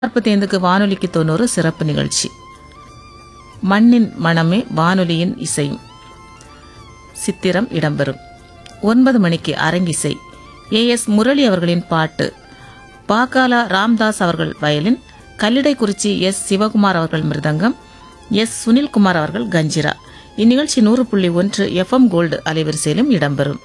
நாற்பத்தி ஐந்துக்கு வானொலிக்கு தொண்ணூறு சிறப்பு நிகழ்ச்சி மண்ணின் மனமே வானொலியின் இசையும் சித்திரம் இடம்பெறும் ஒன்பது மணிக்கு அரங்கிசை ஏ எஸ் முரளி அவர்களின் பாட்டு பாக்காலா ராம்தாஸ் அவர்கள் வயலின் கல்லிடைக்குறிச்சி எஸ் சிவகுமார் அவர்கள் மிருதங்கம் எஸ் சுனில்குமார் அவர்கள் கஞ்சிரா இந்நிகழ்ச்சி நூறு புள்ளி ஒன்று எஃப்எம் கோல்டு அலைவரிசையிலும் இடம்பெறும்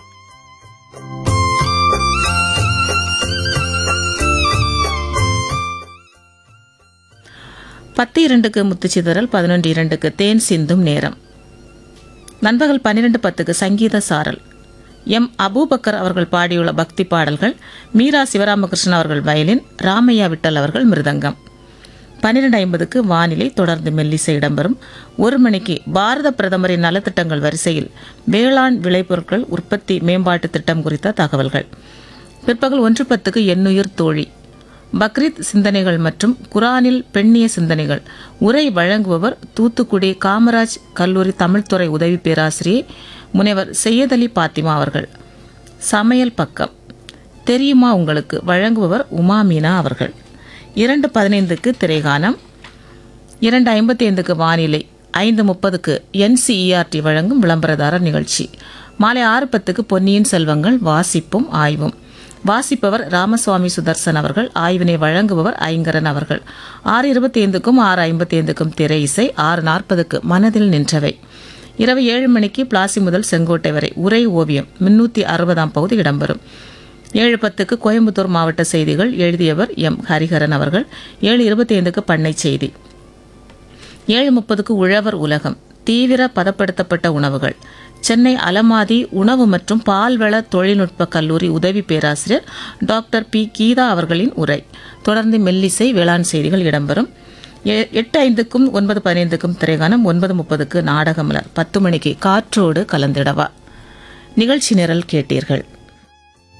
பத்து இரண்டுக்கு முத்துச்சிதறல் பதினொன்று இரண்டுக்கு தேன் சிந்தும் நேரம் நண்பகல் பன்னிரண்டு பத்துக்கு சங்கீத சாரல் எம் அபூபக்கர் அவர்கள் பாடியுள்ள பக்தி பாடல்கள் மீரா சிவராமகிருஷ்ணன் அவர்கள் வயலின் ராமையா விட்டல் அவர்கள் மிருதங்கம் பன்னிரண்டு ஐம்பதுக்கு வானிலை தொடர்ந்து மெல்லிசை இடம்பெறும் ஒரு மணிக்கு பாரத பிரதமரின் நலத்திட்டங்கள் வரிசையில் வேளாண் விளைபொருட்கள் உற்பத்தி மேம்பாட்டு திட்டம் குறித்த தகவல்கள் பிற்பகல் ஒன்று பத்துக்கு எண்ணுயிர் தோழி பக்ரீத் சிந்தனைகள் மற்றும் குரானில் பெண்ணிய சிந்தனைகள் உரை வழங்குபவர் தூத்துக்குடி காமராஜ் கல்லூரி தமிழ்துறை உதவி பேராசிரியை முனைவர் செய்யதலி பாத்திமா அவர்கள் சமையல் பக்கம் தெரியுமா உங்களுக்கு வழங்குபவர் உமா மீனா அவர்கள் இரண்டு பதினைந்துக்கு திரைகானம் இரண்டு ஐம்பத்தி ஐந்துக்கு வானிலை ஐந்து முப்பதுக்கு என்சிஇஆர்டி வழங்கும் விளம்பரதாரர் நிகழ்ச்சி மாலை ஆறு பத்துக்கு பொன்னியின் செல்வங்கள் வாசிப்பும் ஆய்வும் வாசிப்பவர் ராமசுவாமி சுதர்சன் அவர்கள் ஆய்வினை வழங்குபவர் ஐங்கரன் அவர்கள் ஆறு இருபத்தி ஐந்துக்கும் ஆறு ஐம்பத்தி ஐந்துக்கும் திரை இசை ஆறு நாற்பதுக்கு மனதில் நின்றவை இரவு ஏழு மணிக்கு பிளாசி முதல் செங்கோட்டை வரை உரை ஓவியம் முன்னூற்றி அறுபதாம் பகுதி இடம்பெறும் ஏழு பத்துக்கு கோயம்புத்தூர் மாவட்ட செய்திகள் எழுதியவர் எம் ஹரிஹரன் அவர்கள் ஏழு இருபத்தி ஐந்துக்கு பண்ணை செய்தி ஏழு முப்பதுக்கு உழவர் உலகம் தீவிர பதப்படுத்தப்பட்ட உணவுகள் சென்னை அலமாதி உணவு மற்றும் பால்வள தொழில்நுட்ப கல்லூரி உதவி பேராசிரியர் டாக்டர் பி கீதா அவர்களின் உரை தொடர்ந்து மெல்லிசை வேளாண் செய்திகள் இடம்பெறும் எ- எட்டு ஐந்துக்கும் ஒன்பது பதினைந்துக்கும் திரைகானம் ஒன்பது முப்பதுக்கு நாடகமலர் பத்து மணிக்கு காற்றோடு கலந்திடவா நிகழ்ச்சி நிரல் கேட்டீர்கள்